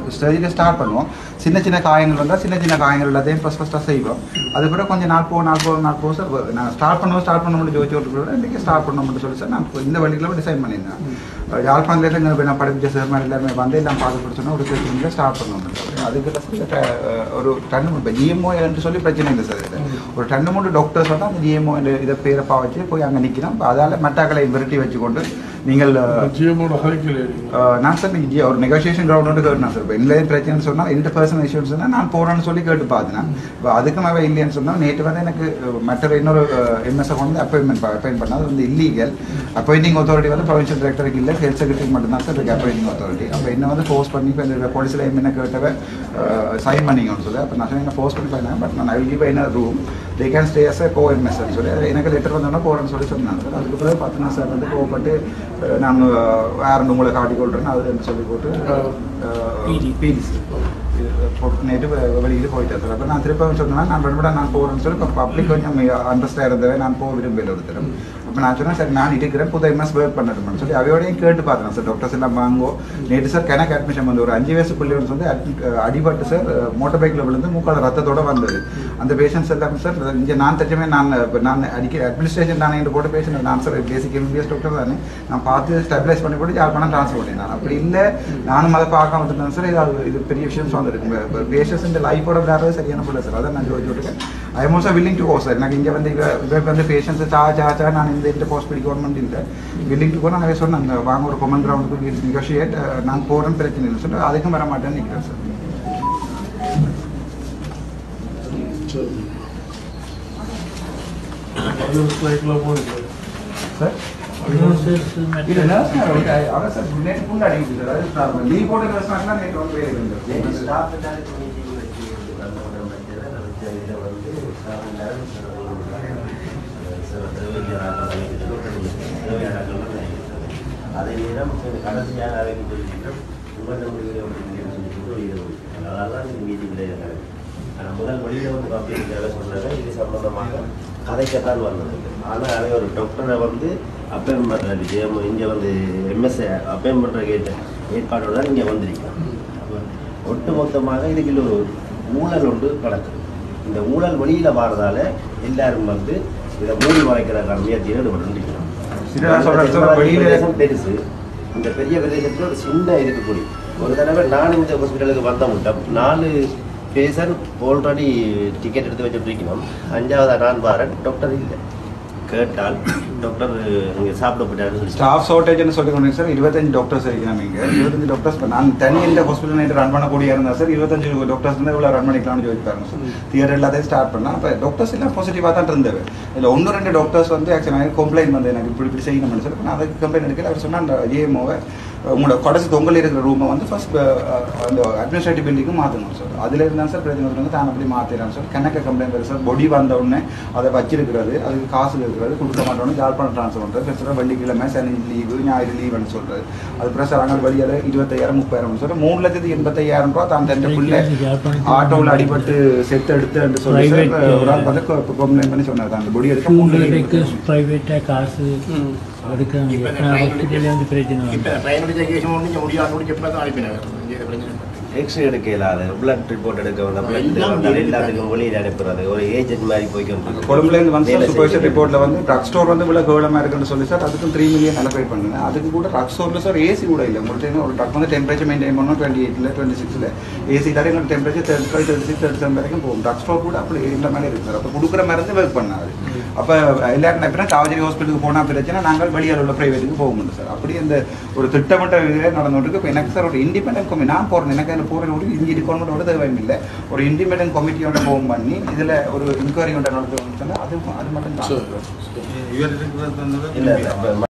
ஸ்டேஜில் ஸ்டார்ட் பண்ணுவோம் சின்ன சின்ன காயங்கள் வந்தால் சின்ன சின்ன காயங்கள் எல்லாத்தையும் ஃபஸ்ட் ஃபஸ்ட்டாக செய்வோம் அது கூட கொஞ்சம் நாள் போக நாள் போக நாள் போக சார் நான் ஸ்டார்ட் பண்ணுவோம் ஸ்டார்ட் பண்ண முடியும் ஜோதிச்சு விட்டு இன்றைக்கி ஸ்டார்ட் பண்ண முடியும் சொல்லி சார் நான் இந்த வழியில் டிசைன் பண்ணியிருந்தேன் யாழ்ப்பாணத்தில் இங்கே நான் படிப்பிச்ச சார் மாதிரி எல்லாமே வந்து எல்லாம் பார்த்து கொடுத்தோன்னா ஒரு பிரச்சனையில் ஸ்டார்ட் பண்ணணும் அதுக்கு ஒரு டன்னு இப்போ ஜிஎம்ஓ என்று சொல்லி பிரச்சனை இல்லை சார் இது ஒரு டன்னு மூணு டாக்டர்ஸ் வந்து அந்த ஜிஎம்ஓ இதை பேரப்பா வச்சு போய் அங்கே நிற்கணும் அதால் மெட்டாக்களை விரட்டி வச்சுக்கொண்டு நீங்கள் ஜிஎம்மோட ஹைக்கில் அஹ், நான் சார் நீங்க ஒரு நெகோசியேஷன் கிரவுண்ட் கேட்டேன் சார் இப்போ இல்லை பிரச்சனை சொன்னால் எந்த பர்சனல் இஷ்யூஸ் சொன்னால் நான் போகிறேன்னு சொல்லி கேட்டு பார்த்தேன் இப்போ அதுக்கு மேலே இல்லைன்னு சொன்னால் நேற்று வந்து எனக்கு மற்ற இன்னொரு எம்எஸ்ஐ கொண்டு வந்து அப்பாயின்மெண்ட் அப்பாயின் பண்ணால் அது வந்து இல்லீகல் அப்பாயிண்டிங் அத்தாரிட்டி வந்து ப்ரொவின்ஷியல் டைரக்டருக்கு இல்லை ஹெல்த் செக்ரட்டரி மட்டும்தான் சார் இருக்கு அப்பாயிண்டிங் அத்தாரிட்டி அப்போ என்ன வந்து ஃபோர்ஸ் பண்ணி இப்போ இந்த போலீஸில் என்ன கேட்டவ சைன் பண்ணிங்கன்னு சொல்லி அப்போ நான் சொன்னேன் ஃபோர்ஸ் பண்ணி பண்ணேன் பட் நான் ஐ வில் கிவ் என்ன room they can stay as go எம்எஸ்ன்னு சொல்லி அது எனக்கு லெட்டர் வந்தோன்னா போகிறேன்னு சொல்லி சொன்னாங்க சார் அதுக்கு பிறகு பார்த்தீங்கன்னா சார் வந்து கோவப்பட்டு அஹ், நான் வேறு உங்களை காட்டிக் கொள்றேன் அது என்று சொல்லி போட்டு பிடிசி நேற்று வெளியில் போயிட்டேன் சார் அப்போ நான் திரும்ப சொன்னேன்னா நான் ரெண்டு விட நான் போகிறேன்னு சொல்லி இப்போ பப்ளிக் கொஞ்சம் அண்டர்ஸ்டாக இருந்தவே நான் போக விரும்பல ஒருத்தர் அப்போ நான் சொன்னேன் சார் நான் இருக்கிறேன் புது எம்எஸ் ஒர்க் பண்ணட்டும்னு சொல்லி அவையோடையும் கேட்டு பார்த்தேன் சார் டாக்டர்ஸ் எல்லாம் வாங்கோ நேற்று சார் கணக்கு அட்மிஷன் வந்து ஒரு அஞ்சு வயசு பிள்ளைகள் வந்து admit- அஹ் அடிபட்டு சார் மோட்டர் பைக்கில் விழுந்து மூக்கால ரத்தத்தோட வந்தது அந்த பேஷண்ட்ஸ் எல்லாமே சார் இங்கே நான் தச்சமே நான் இப்போ நான் அடிக்க அட்மினிஸ்ட்ரேஷன் தானே என்கிட்ட போட்ட பேஷண்ட் நான் சார் பேசிக் எம்பிஎஸ் டாக்டர் தானே நான் பார்த்து ஸ்டெபிலைஸ் பண்ணி போட்டு யார் பணம் ட்ரான்ஸ்ஃபர் பண்ணேன் நான் அப்படி இல்லை நானும் அதை பார்க்காம வந்துட்டேன் சார் இது அது- இது பெரிய விஷயம் வந்துருக்கு இப்போ பேஷண்ட்ஸ் இந்த லைஃபோட விளையாடுறது சரியான பிள்ளை சார் அதை நான் ஜோதிச்சு விட்டுருக்கேன் I am also willing to go sir எனக்கு இங்கே வந்து இவ இவ வந்து பேஷண்ட்ஸ் சா சா சா நான் இந்த இந்த ஹாஸ்பிட்டல் கவர்மெண்ட் இல்லை வில்லிங் டு கோ நான் சொன்னேன் வாங்க ஒரு கொமன் கிரவுண்டுக்கு நெகோஷியேட் நான் போகிறேன் பிரச்சனை இல்லை சொல்லி அதுக்கும் வர மாட்டேன்னு நிற்கிறேன் சார் அது ஃப்ளைட்டில் போயிட்டு சார் இது நர்ஸ் அவன் சார் நேற்று ஃபுல்லாக அடிக்குது சார் அது லீவ் போட்ட நர்ஸ் தான் நேற்று வந்து வேலை இருந்தது அதை நேரம் கடைசியாக அவைக்கு சொல்லிட்டு உங்கள் முடிவில் அதனால தான் இந்த மீட்டிங்கில் இருக்காங்க ஆனால் முதல் வெளியில் வந்து பார்ப்பீங்க சொன்னாங்க இது சம்பந்தமாக கதைக்கத்தான் வந்தது ஆனால் அவை ஒரு டாக்டரை வந்து அப்பயம் பண்ணுற விஜயம் இங்கே வந்து எம்எஸ்ஏ அப்பயம் பண்ணுற கேட்ட ஏற்பாடோடு தான் இங்கே வந்திருக்கிறோம் ஒட்டு மொத்தமாக இதுக்குள்ள ஒரு ஊழல் ஒன்று நடக்குது இந்த ஊழல் வெளியில் வாரதால எல்லாரும் வந்து இதை மூடி மறைக்கிறதுக்கான முயற்சியில் ஈடுபட்டு சில சொல்றேன் சார் வெளியில பிரதேசம் பெருசு இந்த பெரிய பிரதேசத்தில் ஒரு சின்ன இருக்கக்கூடிய ஒரு தடவை நான் இந்த ஹாஸ்பிட்டலுக்கு வந்த முட்டம் நாலு பேஷண்ட் ஆல்ரெடி டிக்கெட் எடுத்து வச்சுட்டு இருக்கணும் அஞ்சாவது நான் வரேன் டாக்டர் இல்லை கேட்டால் டாக்டர் இங்கே சாப்பிட போயிட்டாருன்னு சொல்லி ஸ்டாஃப் ஷார்ட்டேஜ்னு சொல்லி கொண்டு சார் இருபத்தஞ்சு டாக்டர்ஸ் இருக்கிறாங்க இங்கே இருபத்தஞ்சு டாக்டர்ஸ் நான் தனி இந்த ஹாஸ்பிட்டல் நைட்டு ரன் பண்ணக்கூடிய இருந்தா சார் இருபத்தஞ்சு டாக்டர்ஸ் வந்து இவ்வளோ ரன் பண்ணிக்கலாம்னு யோசிப்பாங்க சார் தியேட்டர் எல்லாத்தையும் ஸ்டார்ட் பண்ணலாம் அப்போ டாக்டர்ஸ் எல்லாம் பாசிட்டிவாக தான் இருந்தது இதில் ஒன்று ரெண்டு டாக்டர்ஸ் வந்து ஆக்சுவலாக கம்ப்ளைண்ட் வந்து எனக்கு இப்படி இப்படி செய்யணும்னு சொல்லி நான் அதுக்கு கம்ப்ளைண்ட் எடுக்கல அவர் சொன்னால் அந்த ஏஎம்ஓவை உங்களோட கடைசி தொங்கல் இருக்கிற ரூமை வந்து ஃபர்ஸ்ட் அந்த அட்மினிஸ்ட்ரேட்டிவ் பில்டிங்கும் மாற்றணும் சார் அதில் இருந்தால் சார் பிரச்சனை வந்து தான் அப்படி மாற்றிடலாம் சார் கணக்க கம்ப்ளைண்ட் வருது சார் பொடி வந்த உடனே அதை வச்சிருக்கிறது அதுக்கு காசு இருக்கிறது கொடுக்க மாட்டோம்னு ஜாழ்ப்பாணம் ட்ரான்ஸ்ஃபர் பண்ணுறது பேசுகிற வெள்ளிக்கிழமை சனி லீவு ஞாயிறு லீவுன்னு சொல்கிறது அது பிறகு சார் அங்கே வெளியில் இருபத்தையாயிரம் முப்பதாயிரம் சொல்கிறேன் மூணு லட்சத்தி எண்பத்தையாயிரம் ரூபா தான் தந்த பிள்ளை ஆட்டோவில் அடிபட்டு செத்து எடுத்து சொல்லி சார் Private, ஒரு ஆள் பார்த்து கம்ப்ளைண்ட் பண்ணி சொன்னார் அந்த பொடி எடுக்க மூணு உங்களுக்கு லட்சம் ப்ரைவேட்டாக காசு எடுக்கிறாங்க ஹாஸ்பிட்டலில் வந்து பிரச்சனை இப்ப வந்து ட்ரெயினுடைய கேஸ் முடிஞ்சு முடியாது முடிஞ்ச எப்போ தான் அனுப்பினாங்க இங்கே பிரச்சனை எக்ஸ்ரே எடுக்க இல்லாத பிளட் ரிப்போர்ட் எடுக்க வந்த பிளட் எல்லாத்துக்கும் வெளியில் அனுப்புறது ஒரு ஏஜென்ட் மாதிரி போய்க்கிட்டு கொழும்புலேருந்து வந்து வேலை சூப்பர்வைசர் செய்யுது. ரிப்போர்ட்டில் வந்து ட்ரக் ஸ்டோர் வந்து இவ்வளோ கேவலமாக இருக்குன்னு சொல்லி சார் அதுக்கும் த்ரீ மில்லியன் அலோகேட் பண்ணுங்க அதுக்கு கூட ட்ரக் ஸ்டோரில் சார் ஏசி கூட இல்லை உங்களுக்கு ஒரு ட்ரக் வந்து டெம்பரேச்சர் மெயின்டைன் பண்ணணும் டுவெண்ட்டி எயிட்டில் டுவெண்ட்டி சிக்ஸில் ஏசி இல்லாத எங்களுக்கு temperature thirty five thirty six thirty seven வரைக்கும் போகும் ட்ரக் ஸ்டோர் கூட அப்படி இந்த மாதிரி இருக்கு சார் அப்போ கொடுக்குற மருந்து ஒர்க் பண்ணாது அப்போ எல்லாரும் எப்படின்னா காவேரி ஹாஸ்பிட்டலுக்கு போனால் பிரச்சனை நாங்கள் வெளியால் உள்ள ப்ரைவேட்டுக்கு போக முடியும் சார் அப்படி அந்த ஒரு திட்டமிட்ட இதில் நடந்துட்டு இப்போ எனக்கு சார் ஒரு இண்டிபெண்டன்ட் கம்மி நான் போகிறேன் எனக்கு அதில் போகிற ஒரு இஞ்சி கவர்மெண்ட்டோட தேவையில்லை ஒரு இண்டிபெண்டன்ட் கமிட்டியோட ஃபோன் பண்ணி இதில் ஒரு இன்கொயரி ஒன்று நடத்துவோம்னு சொன்னால் அது அது மட்டும் தான் சரி இவர் இருக்கிறது வந்து இல்லை